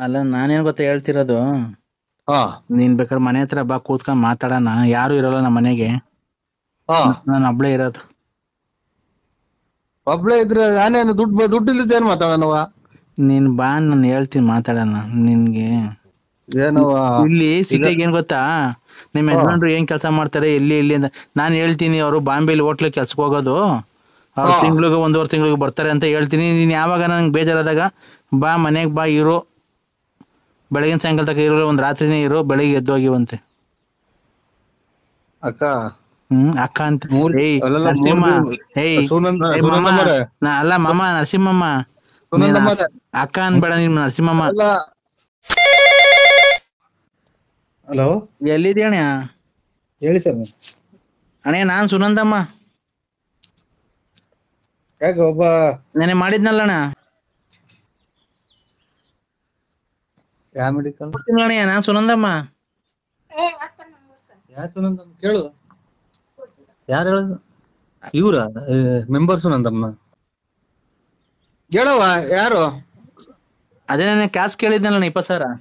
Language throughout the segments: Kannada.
ಅಲ್ಲ ನಾನೇನ್ ಗೊತ್ತಾ ಹೇಳ್ತಿರೋದು ಹಾ ನೀನ್ ಬೇಕಾದ್ರೆ ಮನೆ ಹತ್ರ ಬಾ ಕೂತ್ಕೊಂಡ್ ಮಾತಾಡೋಣ ಯಾರು ಇರಲ್ಲ ನಮ್ಮ ಮನೆಗೆ ಹಾ ನಾನು ಒಬ್ಳೇ ಇರೋದು ಒಬ್ಳೆ ಇದ್ರೆ ನಾನೇನು ದುಡ್ಡು ದುಡ್ಡು ಇಲ್ಲದ ಏನ್ ಮಾತಾಡೋಣವ ನೀನ್ ಬಾ ನಾನು ಹೇಳ್ತೀನಿ ಮಾತಾಡೋಣ ನಿನ್ಗೆ ಏನವ ಇಲ್ಲಿ ಸಿಟಿಗೆ ಏನ್ ಗೊತ್ತಾ ನಿಮ್ ಯಜಮಾನ್ರು ಏನ್ ಕೆಲಸ ಮಾಡ್ತಾರೆ ಎಲ್ಲಿ ಎಲ್ಲಿ ಅಂತ ನಾನ್ ಹೇಳ್ತೀನಿ ಅವರು ಬಾಂಬೆಲಿ ಹೋಟ್ಲ್ ಕೆಲ್ಸಕ್ಕೆ ಹೋಗೋದು ಅವ್ರು ಹಾ. ತಿಂಗ್ಳಿಗೆ ಒಂದೂವರೆ ತಿಂಗಳಿಗೆ ಬರ್ತಾರೆ ಅಂತ ಹೇಳ್ತೀನಿ ನೀನ್ ಯಾವಾಗ ನಂಗೆ ಬೇಜಾರಾದಾಗ ಬಾ ಮನೆಗ್ ಬಾ ಇರು ಬೆಳಗಿನ ಸಾಯಂಕಾಲ ತನಕ ಇರೋ ಒಂದ್ ರಾತ್ರಿನೇ ಇರು ಬೆಳಿಗ್ಗೆ ಎದ್ದೋಗಿವಂತೆ ಅಕ್ಕ ಹ್ಮ್ ಅಕ್ಕ ಅಂತ ಮೂರ್- ಏಯ್ ಅಲ್ಲಲ್ಲ, ನರಸಿಂಹ ಮೂರ್ ದಿನ- ಏಯ್ ಸುನಂದ- ಏಯ್ ಮಾಮ, ಸುನಂದಮ್ಮರೇ. ನಾ ಅಲ್ಲ ಮಾಮ ನರಸಿಂಹಮ್ಮ ನೀನ್ ಸುನಂದಮ್ಮರೇ. ಅಕ್ಕ ಅನ್ಬೇಡ ನೀನ್ ನರಸಿಂಹಮ್ಮ ಅಲ್ಲ ಹಲೋ ಎಲ್ಲಿದ್ಯ ಅಣ್ಣ ಹೇಳಿ ಸರ್ ಅಣ್ಣ ನಾನ್ ಸುನಂದಮ್ಮ ಯಾಕೆ ಒಬ್ಬ ನೆನೆ ಮಾಡಿದ್ನಲ್ಲ ಅಣ್ಣ ಯಾವ ಮೆಡಿಕಲ್ ಅಣ್ಣ ನಾನ್ ಸುನಂದಮ್ಮ ಯಾವ ಸುನಂದಮ್ಮ ಕೇಳು ಯಾರು ಹೇಳುದು ಇವ್ರ ಮೆಂಬರ್ ಸುನಂದಮ್ಮ ಹೇಳವ ಯಾರು ಅದೇ ನನ್ನ ಕ್ಯಾಶ್ ಕೇಳಿದ್ನಲ್ಲ ಅಣ್ಣ ಇಪ್ಪತ್ತು ಸಾವಿರ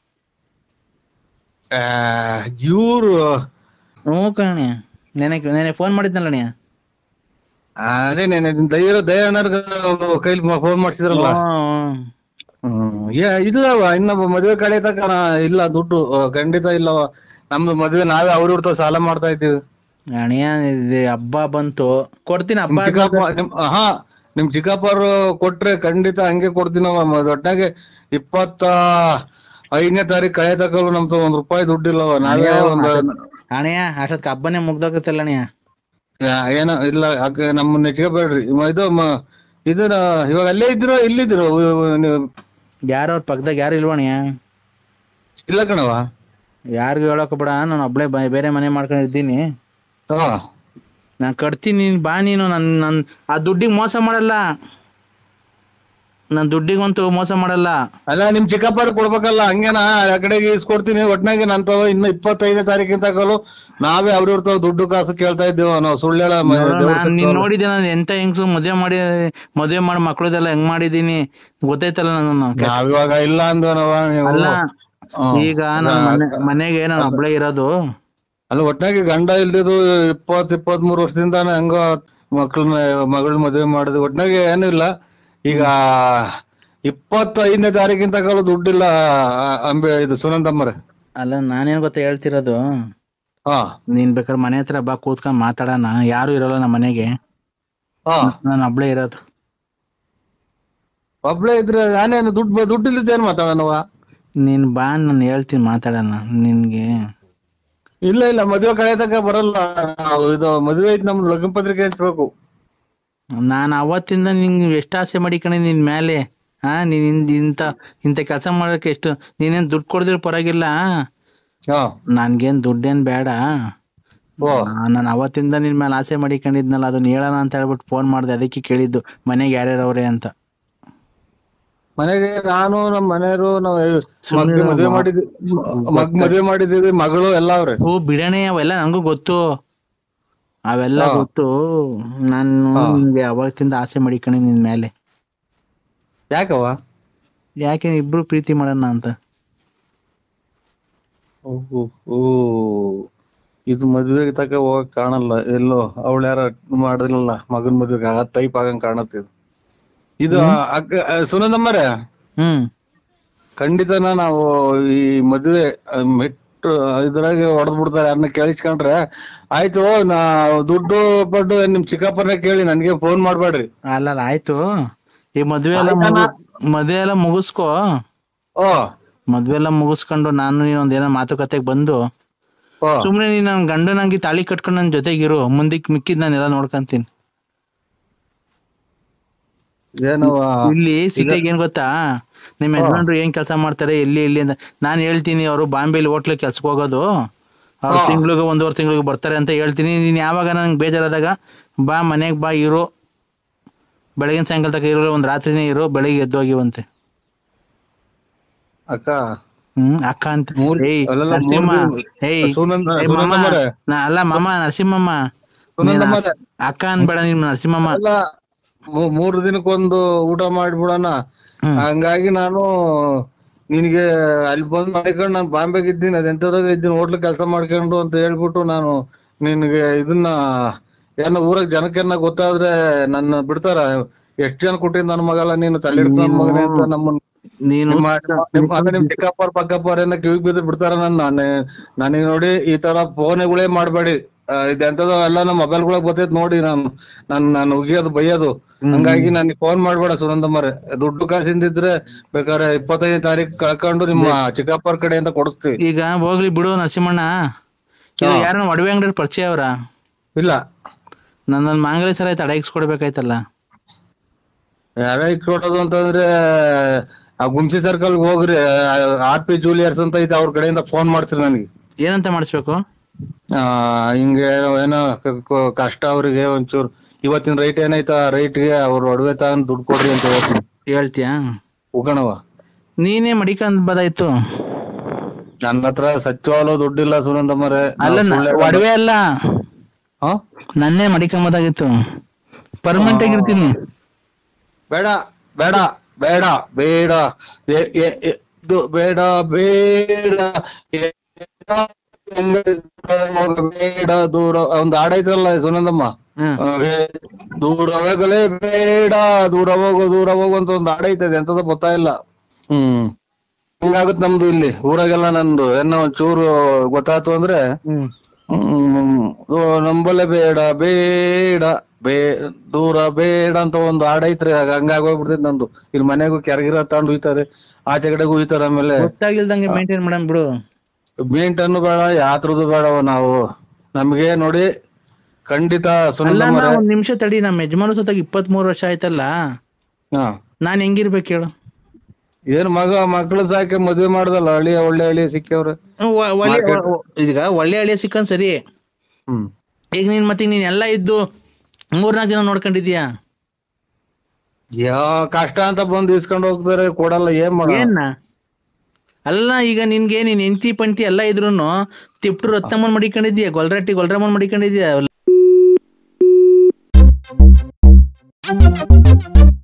ಇವ್ರು ಹ್ಞೂ ಕಣೆ ನೆನೆ ನೆನೆ ಫೋನ್ ಮಾಡಿದ್ನಲ್ಲ ಅಣ್ಣ ಅದೇ ನೆನೆ ದಯ ದಯಾನರ್ಗ ಕೈಲಿ ಫೋನ್ ಮಾಡ್ಸಿದ್ರಲ್ಲ ಹ್ಮ್. ಹ್ಮ್ ಏ- ಇಲ್ಲವ ಇನ್ನೊಬ್ಬ ಮದುವೆ ಕಡೆ ತಕ ಇಲ್ಲ ದುಡ್ಡು ಆ, ಖಂಡಿತ ಇಲ್ಲವ ನಮ್ದು ಮದುವೆ ನಾವೇ ಅವ್ರ ಇವ್ರ ತಾವ್ ಸಾಲ ಮಾಡ್ತಾ ಇದ್ದೀವಿ ಅಣ್ಣ ಇದು ಹಬ್ಬ ಬಂತು ಕೊಡ್ತೀನಿ ನಿಮ್ ಹಬ್ಬ ಚಿಕ್ಕಪ್ಪ ನಿಮ್ ಹಾ ನಿಮ್ ಚಿಕ್ಕಪ್ಪರು ಕೊಟ್ರೆ ಖಂಡಿತ ಹಂಗೆ ಕೊಡ್ತೀನವ ಮ- ಒಟ್ನಾಗೆ ಇಪ್ಪತ್ತ ಐದನೇ ತಾರೀಕು ಕಳೆ ತಕಲು ನಮ್ದು ಒಂದ್ ರೂಪಾಯಿ ದುಡ್ಡಿಲ್ಲವ ನಾವೇ ಒಂದು ಅಣ್ಣಯ್ಯ ಅಷ್ಟೊತ್ತಿಗೆ ಹಬ್ಬನೇ ಮುಗ್ದೋಗತ್ತಲ್ಲ ಅಣ್ಣ ಯಾ- ಏನೋ ಇಲ್ಲ ಅಕ್ಕ ನಮ್ಮನ್ನ ನೆಚ್ಕೋಬೇಡ್ರಿ ಮ- ಇದು ಮ- ಇದನ್ನ ಇವಾಗ ಅಲ್ಲೇ ಇದ್ರು ಇಲ್ಲಿದ್ರು ನೀವು ಯಾರು ಅವ್ರ ಪಕ್ಕದಾಗ ಯಾರು ಇಲ್ವಣ್ಣ ಇಲ್ಲ ಕಣವ ಯಾರಿಗೂ ಹೇಳಕ್ ಬೇಡ ನಾನು ಒಬ್ಳೆ ಬ- ಬೇರೆ ಮನೆ ಮಾಡ್ಕೊಂಡಿದ್ದೀನಿ ಹಾ ನಾನ್ ಕಟ್ತೀನಿ ನೀನ್ ಬಾ ನೀನು ನನ್ ನನ್ ಆ ದುಡ್ಡಿಗೆ ಮೋಸ ಮಾಡಲ್ಲ ನಾನ್ ದುಡ್ಡಿಗಂತೂ ಮೋಸ ಮಾಡಲ್ಲ ಅಲ್ಲ ನಿಮ್ ಚಿಕ್ಕಪ್ಪರು ಕೊಡ್ಬೇಕಲ್ಲ ಹಂಗೇನ ಆ ಕಡೆಗೆ ಇಸ್ಕೊಡ್ತೀನಿ ಒಟ್ನಾಗೆ ನನ್ ತಾವ ಇನ್ನು ಇಪ್ಪತ್ತೈದನೇ ತಾರೀಕಿನ ತಗೊಳ್ಳು ನಾವೇ ಅವ್ರ ತಾವ ದುಡ್ಡು ಕಾಸು ಕೇಳ್ತಾ ಇದ್ದೇವ ನಾವು ಸುಳ್ಳು ಹೇಳ ಮ- ನೋಡು, ದೇವ್ರ ನಾನ್ ನೀನ್ ಸತ್ಯವಲ್ಲ. ನೋಡಿದ್ದೆ ನಾನು ಎಂತ ಹೆಂಗ್ಸು ಮದ್ವೆ ಮಾಡಿ ಮದ್ವೆ ಮಾಡಿ ಮಕ್ಳದೆಲ್ಲ ಹೆಂಗ್ ಮಾಡಿದೀನಿ ಗೊತ್ತೈತಲ್ಲ ನಾನು ನಾವಿವಾಗ ಇಲ್ಲ ಅಂದ್ವನವ ನೀವು ಅಲ್ಲ ಹ್ಮ್. ಈಗ ನನ್ ಮನೆ ಮನೆಗೆ ನಾನು ಒಬ್ಳೆ ಇರೋದು ಅಲ್ಲ ಒಟ್ನಾಗೆ ಗಂಡ ಇಲ್ದಿದ್ದು ಇಪ್ಪತ್ ಇಪ್ಪತ್ ಮೂರು ವರ್ಷದಿಂದ ಹಂಗ ಮಕ್ಳನ್ನ ಮಗಳ ಮದುವೆ ಮಾಡಿದ್ವಿ ಒಟ್ನಾಗೆ ಏನು ಇಲ್ಲ ಈಗ ಇಪ್ಪತ್ತೈದನೇ ತಾರೀಕಿನ ತಗೊಳ್ಳೋ ದುಡ್ಡಿಲ್ಲ ಆ, ಅಂಬೆ ಇದು ಸುನಂದಮ್ಮರ ಅಲ್ಲ ನಾನೇನ್ ಗೊತ್ತಾ ಹೇಳ್ತಿರೋದು ಹಾ ನೀನ್ ಬೇಕಾದ್ರೆ ಮನೆ ಹತ್ರ ಬಾ ಕೂತ್ಕೊಂಡ್ ಮಾತಾಡೋಣ ಯಾರು ಇರಲ್ಲ ನಮ್ಮ ಮನೆಗೆ ಹಾ ನಾನು ಒಬ್ಳೆ ಇರೋದು ಒಬ್ಳೆ ಇದ್ರೆ ನಾನೇನು ದುಡ್ಡು ದುಡ್ಡು ಇಲ್ಲದ ಏನ್ ಮಾತಾಡೋಣವ ನೀನ್ ಬಾ ನಾನು ಹೇಳ್ತೀನಿ ಮಾತಾಡೋಣ ನಿನ್ಗೆ ಇಲ್ಲ ಇಲ್ಲ ಮದುವೆ ಕಡೆ ತನಕ ಬರಲ್ಲ ನಾವು ಇದು ಮದುವೆ ಐತಿ ನಮ್ದು ಲಗ್ನ ಪತ್ರಿಕೆ ಹಂಚ್ಬೇಕು ನಾನು ಅವತ್ತಿಂದ ನಿಂಗೆ ಎಷ್ಟು ಆಸೆ ಮಾಡಿಕಣೆ ನಿನ್ ಮೇಲೆ ಹಾ ನೀನ್ ಇಂದ್- ಇಂತ ಇಂತ ಕೆಲಸ ಮಾಡಕ್ಕೆ ಎಷ್ಟು ನೀನೇನ್ ದುಡ್ಡು ಕೊಡದಿರೋ ಪರವಾಗಿಲ್ಲ ಹಾ ನನ್ಗೇನ್ ದುಡ್ಡೇನ್ ಬೇಡ ಓ ನಾನು ಅವತ್ತಿಂದ ನಿನ್ ಮೇಲೆ ಆಸೆ ಮಾಡಿಕೊಂಡಿದ್ನಲ್ಲ ಅದನ್ನ ಹೇಳೋಣ ಅಂತ ಹೇಳ್ಬಿಟ್ಟು ಫೋನ್ ಮಾಡ್ದೆ ಅದಕ್ಕೆ ಕೇಳಿದ್ದು ಮನೆಗೆ ಯಾರ್ಯಾರು ಅವ್ರೆ ಅಂತ ಮನೆಗೆ ನಾನು ನಮ್ಮ ಮನೆಯವರು ನಾವು ಸುಮ್ನೆ ಮಗ್ ಮದುವೆ ಮಾ- ಮಾಡಿದ್ವಿ ಮಗ್ ಮದುವೆ ಮಾಡಿದೀವಿ ಮಗಳು ಎಲ್ಲ ಅವ್ರೆ ಓ ಬಿಡಣೆ ಅವೆಲ್ಲ ನಂಗೂ ಗೊತ್ತು ಅವೆಲ್ಲ ಹಾ. ಗೊತ್ತು ನಾನು ಹಾ. ನಿನ್ಗೆ ಅವತ್ತಿಂದ ಆಸೆ ಮಾಡಿಕಣಿ ನಿನ್ ಮೇಲೆ ಯಾಕವ ಯಾಕೆ ಇಬ್ರು ಪ್ರೀತಿ ಮಾಡೋಣ ಅಂತ ಓಹೋ ಓ ಇದು ಮದ್ವೆಗೆ ತಕ ಹೋಗಕ್ ಕಾಣಲ್ಲ ಎಲ್ಲೋ ಅವಳು ಯಾರ ಮಾಡಿದ್ರಲ್ಲ ಮಗನ್ ಮದ್ವೆಗೆ ಆ ಟೈಪ್ ಆಗಂಗ್ ಕಾಣತ್ತೆ ಇದು ಇದು ಅಕ್ಕ ಸುನಂದಮ್ಮರೇ ಹ್ಮ್ ಖಂಡಿತನ ನಾವು ಈ ಮದ್ವೆ ಆ, ಮೆಟ್ರು ಇದ್ರಾಗೆ ಹೊಡೆದ್ ಬಿಡ್ತಾರೆ ಯಾರನ್ನ ಕೇಳಿಸ್ಕೊಂಡ್ರೆ ಆಯ್ತು ನಾ ದುಡ್ಡು ಪಡ್ಡು ನಿಮ್ ಚಿಕ್ಕಪ್ಪನ ಕೇಳಿ ನನ್ಗೆ ಫೋನ್ ಮಾಡ್ಬೇಡ್ರಿ ಅಲ್ಲಲ್ಲ ಆಯ್ತು ಈ ಮದ್ವೆ ಎಲ್ಲ ಆಯ್ತಣ್ಣ. ಮುಗು- ಮದ್ವೆ ಎಲ್ಲ ಮುಗಿಸ್ಕೋ ಓ ಮದ್ವೆ ಎಲ್ಲ ಮುಗಿಸ್ಕೊಂಡು ನಾನು ನೀನು ಒಂದೇನೋ ಮಾತುಕತೆಗೆ ಬಂದು ಓ ಸುಮ್ನೆ ನೀನ್ ನನ್ ಗಂಡನಾಗಿ ತಾಳಿ ಕಟ್ಕೊಂಡು ನನ್ ಜೊತೆಗಿರು ಮುಂದಕ್ಕೆ ಮಿಕ್ಕಿದ್ ನಾನೆಲ್ಲ ನೋಡ್ಕೊಂತೀನಿ ಏನವ ಇಲ್ಲಿ ಸಿಟಿಗೆ ಏನ್ ಗೊತ್ತಾ ನಿಮ್ ಯಜಮಾನ್ರು ಏನ್ ಕೆಲಸ ಮಾಡ್ತಾರೆ ಎಲ್ಲಿ ಎಲ್ಲಿ ಅಂತ ನಾನ್ ಹೇಳ್ತೀನಿ ಅವರು ಬಾಂಬೆಲಿ ಹೋಟ್ಲ್ ಕೆಲ್ಸಕ್ಕೆ ಹೋಗೋದು ಅವ್ರು ಹಾ. ತಿಂಗ್ಳಿಗೆ ಒಂದೂವರೆ ತಿಂಗಳಿಗೆ ಬರ್ತಾರೆ ಅಂತ ಹೇಳ್ತೀನಿ ನೀನ್ ಯಾವಾಗ ನಂಗೆ ಬೇಜಾರಾದಾಗ ಬಾ ಮನೆಗ್ ಬಾ ಇರು ಬೆಳಗಿನ ಸಾಯಂಕಾಲ ತನಕ ಇರೋ ಒಂದ್ ರಾತ್ರಿನೇ ಇರು ಬೆಳಿಗ್ಗೆ ಎದ್ದೋಗಿವಂತೆ ಅಕ್ಕ ಹ್ಮ್ ಅಕ್ಕ ಅಂತ ಮೂರ್- ಏಯ್ ಅಲ್ಲಲ್ಲ, ನರಸಿಂಹ ಮೂರ್ ದಿನ- ಏಯ್ ಸುನಂದ ಏಯ್ ಮಾಮ, ಸುನಂದಮ್ಮರೇ ನಾ ಅಲ್ಲ ಮಾಮ ನರಸಿಂಹಮ್ಮ ನೀನ್ ಸುನಂದಮ್ಮರೇ ಅಕ್ಕ ಅನ್ಬೇಡ ನೀನ್ ನರಸಿಂಹಮ್ಮ ಅಲ್ಲ ಮೂ- ಮೂರ್ ದಿನಕ್ಕೊಂದು ಊಟ ಮಾಡ್ಬಿಡೋಣ ಹ್ಮ್. ಹಂಗಾಗಿ ನಾನು ನಿನಗೆ ಅಲ್ಲಿ ಬಂದ್ ಮಾಡ್ಕೊಂಡು ನಾನು ಬಾಂಬೆಗೆ ಇದ್ದೀನಿ ಅದೆಂತದಾಗ ಇದ್ದೀನಿ ಹೋಟ್ಲ್ ಕೆಲಸ ಮಾಡ್ಕೊಂಡು ಅಂತ ಹೇಳ್ಬಿಟ್ಟು ನಾನು ನಿನಗೆ ಇದನ್ನ ಏನೋ ಊರಾಗ ಜನಕ್ಕೆನ್ನ ಗೊತ್ತಾದ್ರೆ ನನ್ನ ಬಿಡ್ತಾರ ಎಷ್ಟ್ ಜನ ಕೊಟ್ಟಿದ್ ನನ್ನ ಮಗಲ್ಲ ನೀನು ತಲೆ ನನ್ ಮಗನೇ ಅಂತ ನಮ್ಮನ್ನ ನೀನು ನಿಮ್ಮ ನಿಮ್ಮ ಅದೇ ನಿಮ್ ಚಿಕ್ಕಪ್ಪರ್ ಪಕ್ಕಪ್ಪರ್ ಏನೋ ಕಿವಿಗ್ ಬಿದ್ದು ಬಿಡ್ತಾರ ನನ್ನ ನನಗೆ ನೋಡಿ ಈ ತರ ಫೋನ್ಗಳೇ ಮಾಡ್ಬೇಡಿ ಆ, ಇದೆಂತದೋ ಎಲ್ಲ ನಮ್ಮ ಮೊಬೈಲ್ಗಳಾಗ ಬರ್ತೈತ್ ನೋಡಿ ನಾನು ನಾನು ನಾನು ಉಗಿಯೋದು ಬೈಯೋದು ಹಂಗಾಗಿ ನನಗೆ ಫೋನ್ ಮಾಡ್ಬೇಡ ಸುನಂದಮ್ಮರೆ ದುಡ್ಡು ಕಾಸಿಂದಿದ್ರೆ ಬೇಕಾದ್ರೆ ಇಪ್ಪತ್ತೈದನೇ ತಾರೀಕು ಕಳ್ಕೊಂಡು ನಿಮ್ಮ ಚಿಕ್ಕಪ್ಪರ ಕಡೆಯಿಂದ ಕೊಡಿಸ್ತೀವಿ ಈಗ ಹೋಗ್ಲಿ ಬಿಡು ನರಸಿಂಹಣ್ಣ ಇದು ಯಾರನ್ನ ಒಡವೆ ಅಂಗಡಿ ಪರಿಚಯ ಅವರ ಇಲ್ಲ ನನ್ನ ಮಾಂಗಲ್ಯ ಸರ ಆಯ್ತು ಅಡ ಕೊಡ್ಬೇಕಾಯ್ತಲ್ಲ ಯಾರ ಕೊಡೋದು ಅಂತಂದ್ರೆ ಆ ಗುಂಸಿ ಸರ್ಕಲ್ ಹೋಗ್ರಿ ಆರ್ ಪಿ ಜೂಲಿಯರ್ಸ್ ಅಂತ ಐತೆ ಅವ್ರ ಕಡೆಯಿಂದ ಫೋನ್ ಮಾಡ್ತೀರಿ ನನಗೆ ಏನಂತ ಮಾಡಿಸ್ಬೇಕು ಆ ಹಿಂಗೆ ಏನೋ ಕ- ಕ- ಕಷ್ಟ ಅವ್ರಿಗೆ ಒಂಚೂರು ಇವತ್ತಿನ ರೈಟ್ ಏನೈತ ಆ ರೈಟ್ಗೆ ಅವ್ರ ಒಡವೆ ತಗೊಂಡ್ ದುಡ್ಡು ಕೊಡ್ರಿ ಅಂತ ಹೇಳ್ತೀನಿ ಹೇಳ್ತೀಯಾ ಉಗಣವ ನೀನೇ ಮಡಿಕಂದ್ ಬದಾಯ್ತು ನನ್ನ ಹತ್ರ ಸತ್ಯವಾಗ್ಲೂ ದುಡ್ಡಿಲ್ಲ ಸುನಂದಮ್ಮರೆ ಅಲ್ಲ ನ- ಒಡವೆ ಅಲ್ಲ ಹಾ ನನ್ನೇ ಮಡಿಕಂಬದಾಗಿತ್ತು ಪರ್ಮನೆಂಟ್ ಆಗಿರ್ತೀನಿ ಬೇಡ ಬೇಡ ಬೇಡ ಬೇಡ ಎ- ಎ- ಎ- ಇದು ಬೇಡ ಬೇಡ ಎ- ಹೆಂಗ ಬೇಡ ದೂರ ಒಂದ್ ಹಾಡ್ ಐತ್ರಲ್ಲ ಸುನಂದಮ್ಮ ಹ್ಮ್ ಹಾಗೆ ದೂರ ಹೋಗಲೇ ಬೇಡ ದೂರ ಹೋಗು ದೂರ ಹೋಗು ಅಂತ ಒಂದು ಹಾಡ್ ಐತದೆ ಎಂತದ ಗೊತ್ತಾಯಿಲ್ಲ ಹ್ಮ್ ಹಿಂಗಾಗುತ್ತೆ ನಮ್ದು ಇಲ್ಲಿ ಊರಾಗೆಲ್ಲ ನಂದು ಏನೋ ಒಂಚೂರು ಗೊತ್ತಾಯ್ತು ಅಂದ್ರೆ ಹ್ಮ್ ಹ್ಮ್ ಓ, ನಂಬಲೆ ಬೇಡ ಬೇಡ ಬೇ ದೂರ ಬೇಡ ಅಂತ ಒಂದು ಹಾಡ್ ಐತ್ರಿ ಆಗ ಹಂಗಾಗೋಗ್ಬಿಡ್ತೈತಿ ನಂದು ಇಲ್ಲಿ ಮನೆಗೂ ಕೆರಗಿರ ತಗೊಂಡು ಹುಯ್ತಾರೆ ಆಚೆ ಕಡೆಗೂ ಹುಯ್ತಾರೆ ಆಮೇಲೆ ಗೊತ್ತಾಗಿಲ್ದಂಗೆ ಮೇಂಟೈನ್ ಮಾಡಮ್ ಬಿಡು ಮೇಂಟನ್ನು ಬೇಡ ಯಾತ್ರದ್ದು ಬೇಡವ ನಾವು ನಮ್ಗೆ ನೋಡಿ ಖಂಡಿತ ಅಲ್ಲ ಸುನಂದಮ್ಮರೆ ನಾ ಒಂದ್ ನಿಮಿಷ ತಡಿ ನಮ್ಮ ಯಜಮಾನ ಸತ್ತಾಗ ಇಪ್ಪತ್ತ್ ಮೂರು ವರ್ಷ ಆಯ್ತಲ್ಲ ಹಾ ನಾನ್ ಹೆಂಗಿರ್ಬೇಕು ಹೇಳು ಏನ್ ಮಗ ಮಕ್ಳು ಸಾಕಿ ಮದ್ವೆ ಮಾಡ್ದಲ್ಲ ಹಳ್ಳಿಯ ಒಳ್ಳೆ ಹಳ್ಳಿ ಸಿಕ್ಕವ್ರೆ ಒ- ಒಳ್ಳೆ ಒ- ಈಗ ಒಳ್ಳೆ ಹಳಿಯ ಸಿಕ್ಕನ್ ಸರಿ ಹ್ಮ್ ಈಗ ನೀನ್ ಮತ್ತೆ ನೀನ್ ಎಲ್ಲ ಇದ್ದು ಮೂರ್ನಾಲ್ಕು ಜನ ನೋಡ್ಕೊಂಡಿದ್ಯಾ ಯಾ ಕಷ್ಟ ಅಂತ ಬಂದು ಇಸ್ಕೊಂಡು ಹೋಗ್ತಾರೆ ಕೊಡಲ್ಲ ಏನ್ ಮಾಡ ಏನ್ನ ಅಲ್ಲ ಈಗ ನಿನ್ಗೆ ನೀನ್ ಹೆಂಡತಿ ಪಂಟಿ ಎಲ್ಲ ಇದ್ರೂನು ತಿಪ್ಟು ರತ್ನಮ್ಮನ್ ಮಡಿಕೊಂಡಿದ್ಯಾ ಗೊಲ್ರಟ್ಟಿ ಗೊಲ್ರಮ್ಮನ್ ಮಡಿಕೊಂಡಿದ್ಯಾ